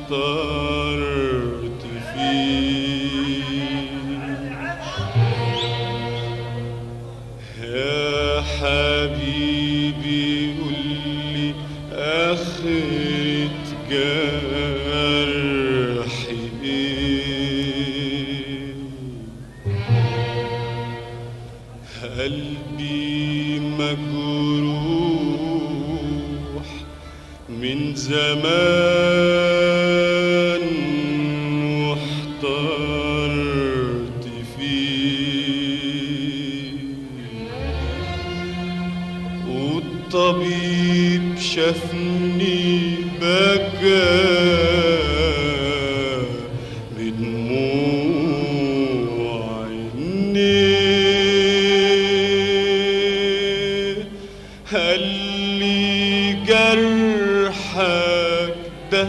احترت فيه يا حبيبي قولي آخرة جرحي إيه قلبي مجروح من زمان واحترت فيه والطبيب شافني بكى بدموع عينيه قال لي جرحك ده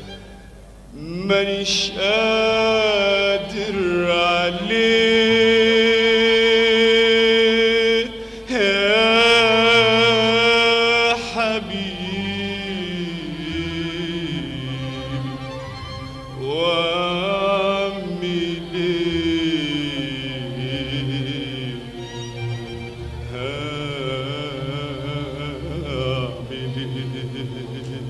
مانيش قادر عليه يا حبيبي واعمل ايه هعمل ايه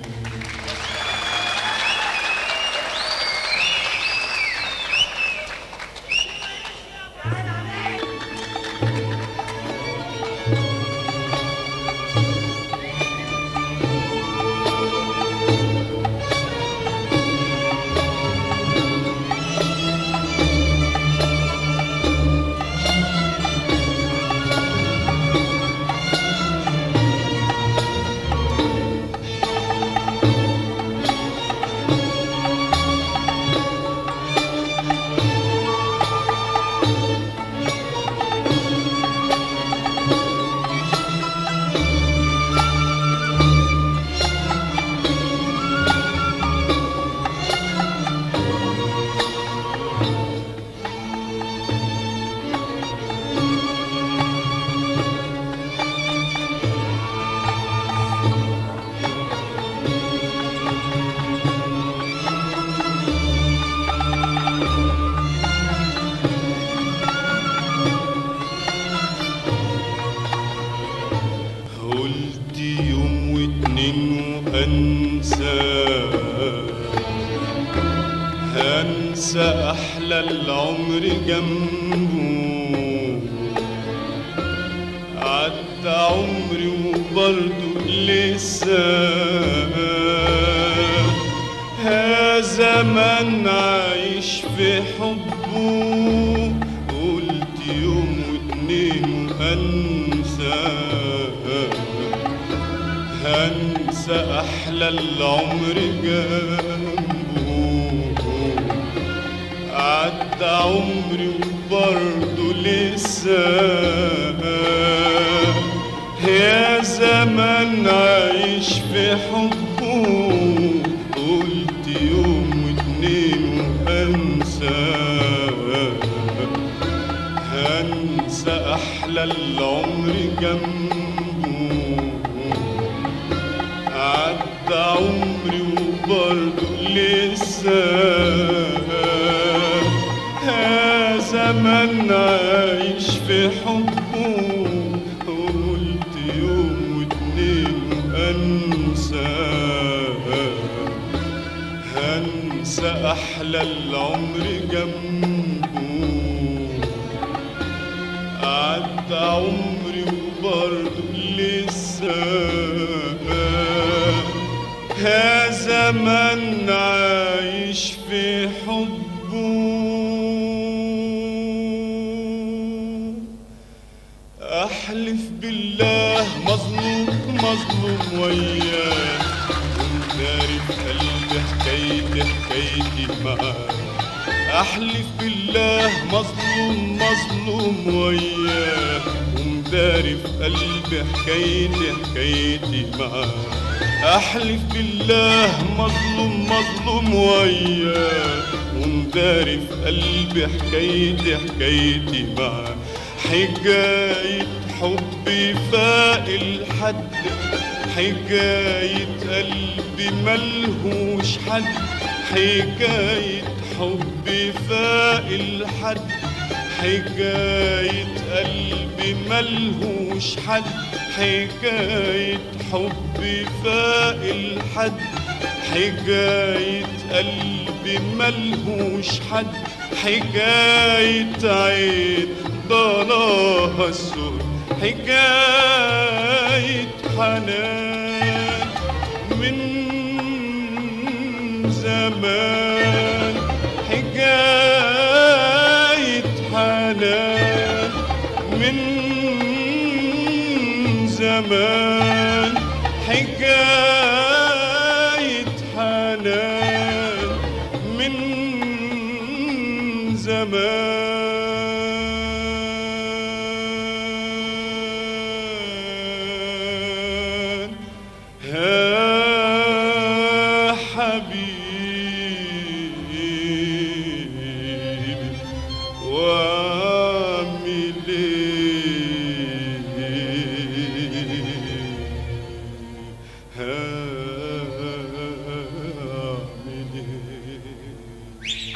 قلت يوم واتنين وانسى هنسى احلى العمر جنبه عدى عمري وبرضه لسه ها زمان عايش في حبه قلت يوم واتنين وانسى هنسى احلى العمر جنبه عدى عمري وبرضه لسه يا زمان عايش في حبه قلت يوم واتنين وانسى هنسى احلى العمر جنبه عدى عمري وبرضه لسه يا زمان عايش في حبه قلت يوم واتنين وانسى هنسى احلى العمر جنبه عدى عمري وبرضه لسه يا زمان عايش في حبه احلف بالله مظلوم مظلوم وياه وداري في قلبي حكايتي حكايتي معاه احلف بالله مظلوم مظلوم وياه ومداري في قلبي حكايتي حكايتي معاه احلف بالله مظلوم مظلوم وياه ومداري في قلبي حكايتي حكايتي معاه حكاية حبي فاق الحد حكاية قلبي ملهوش حد حكاية حب فاق الحد حكاية قلبي ملهوش حد حكاية حب فاق الحد حكاية قلبي ملهوش حد حكاية عين ضناها السود حكاية حنان من زمان حكاية حنان من زمان حكاية حنان من زمان ها حبيبي واعمل ايه هعمل ايه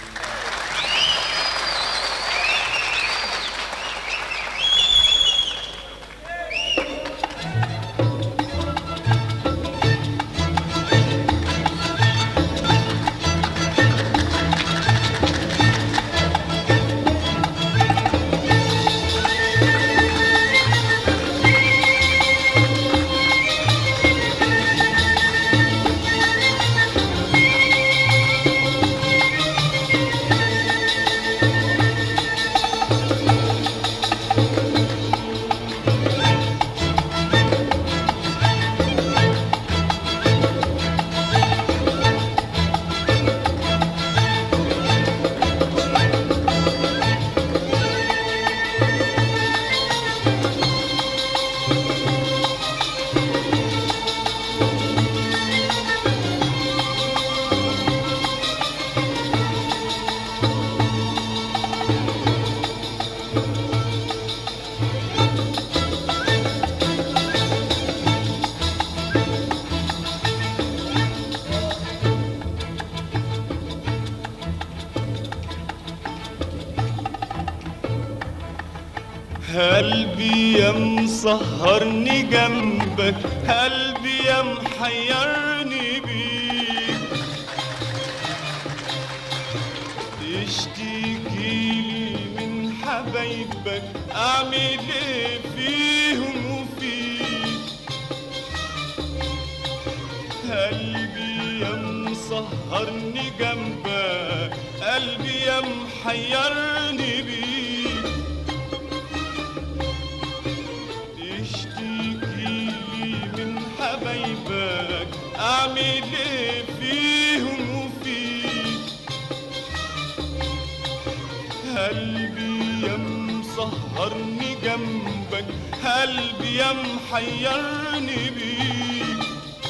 قلبي يا مسهرني جنبك قلبي يا محيرني بيك تشتكيلي من حبايبك اعمل ايه فيهم وفيك قلبي يا مسهرني جنبك قلبي يا محيرني بيك تشتكيلي من حبايبك اعمل ايه فيهم وفيك قلبي يا مسهرني جنبك قلبي يا محيرني بيك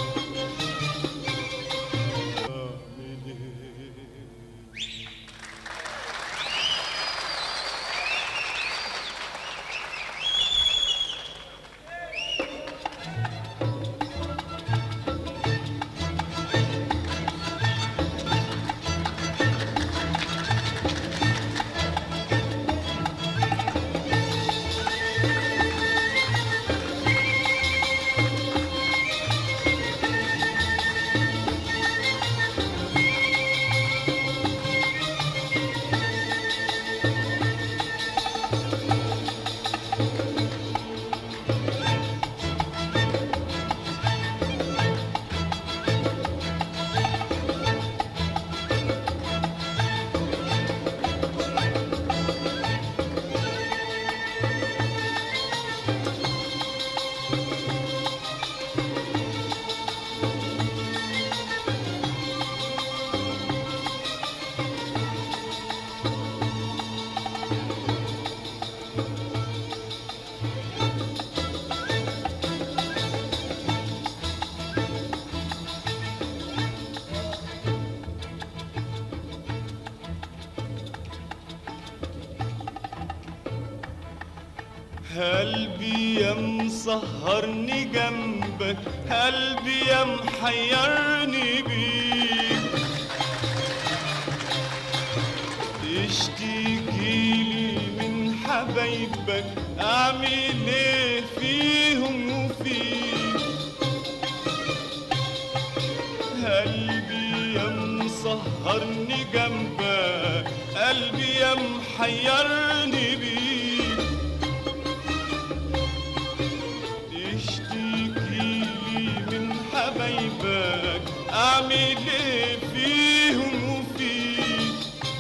اعمل ايه قلبي يا مسهرني جنبك قلبي يا محيرني بيك حبايبك اعمل ايه فيهم وفيك قلبي يا مسهرني جنبك قلبي يا محيرني بيك تشتكي لي من حبايبك اعمل ايه فيهم وفيك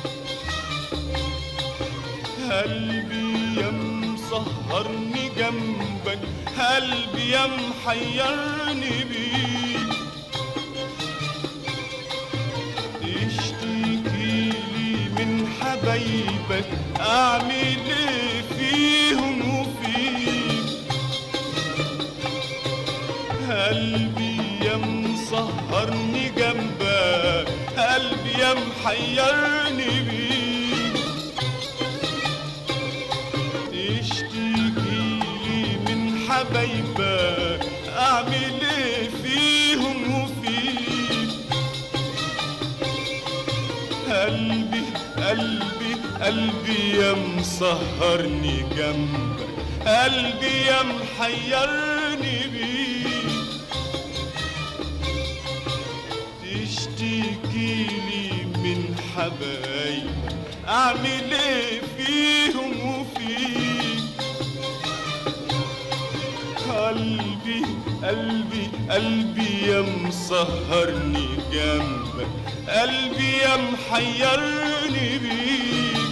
قلبي يا مسهرني جنبك قلبي يا محيرني بيك تشتكي لي من حبايبك اعمل ايه فيهم وفيك قلبي يا مسهرني جنبك قلبي يا محيرني بيك تشتكي لي من حبايبك اعمل ايه فيهم وفيك قلبي قلبي قلبي يا مسهرني جنبك قلبي يا محيرني بيك تشتكي لي من حبايبك اعمل ايه فيهم وفيك قلبي قلبي قلبي يا مسهرني جنبك قلبي يا محيرني بيك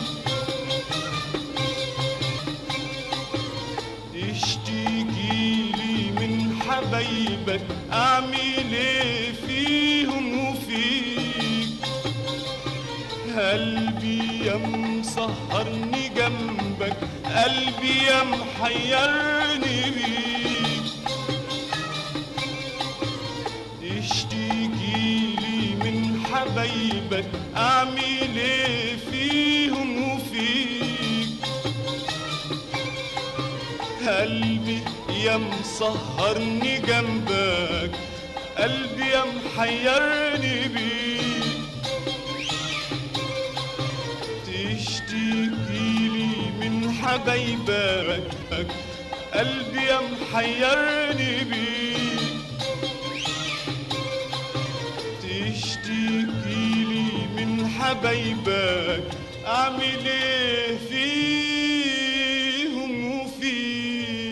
تشتكي لي من حبايبك اعمل ايه فيهم وفيك قلبي يا مسهرني جنبك قلبي يا محيرني بيك تشتكي لي من حبايبك اعمل ايه فيهم وفيك قلبي يا مسهرني جنبك قلبي يا محيرني بيك تشتكي لي من حبايبك قلبي يا محيرني بيك تشتكي لي من حبايبك اعمل ايه فيهم وفيك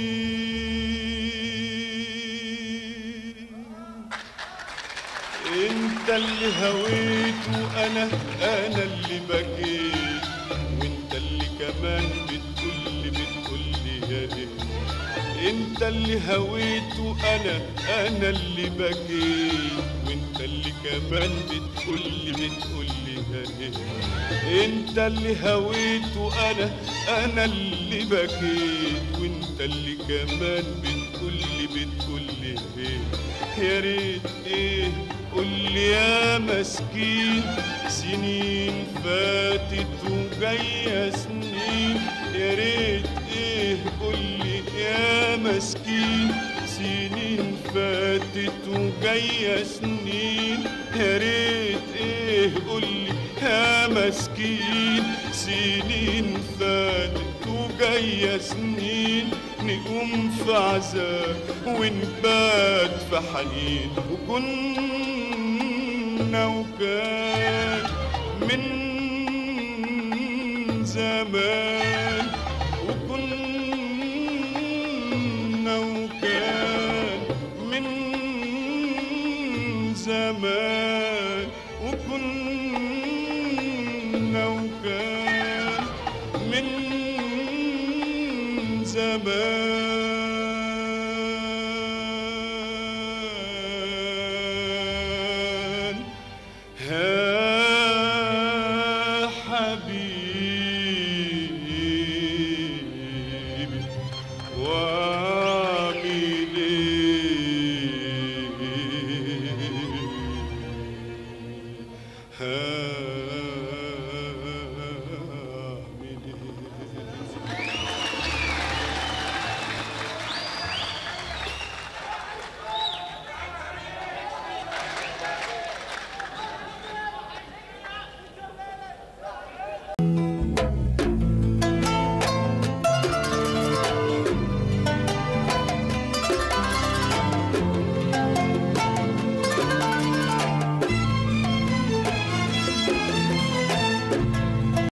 انت اللي هويت وانا انا اللي بكيت وانت اللي كمان بتقولي بتقولي يا ريت انت اللي هويت وانا انا اللي بكيت وانت اللي كمان بتقولي بتقولي يا ريت انت اللي هويت وانا انا اللي بكيت وانت اللي كمان بتقولي بتقولي ايه يا ريت ايه قولي يا مسكين سنين فاتت وجاية سنين يا ريت ايه قولي يا مسكين سنين فاتت وجاية سنين يا ريت ايه قولي يا مسكين سنين فاتت وجاية سنين نقوم في عذاب ونبات في حنين وكنا وكان من زمان وكنا وكان من زمان وكنا وكان من زمان ها حبيبي واعمل ايه ها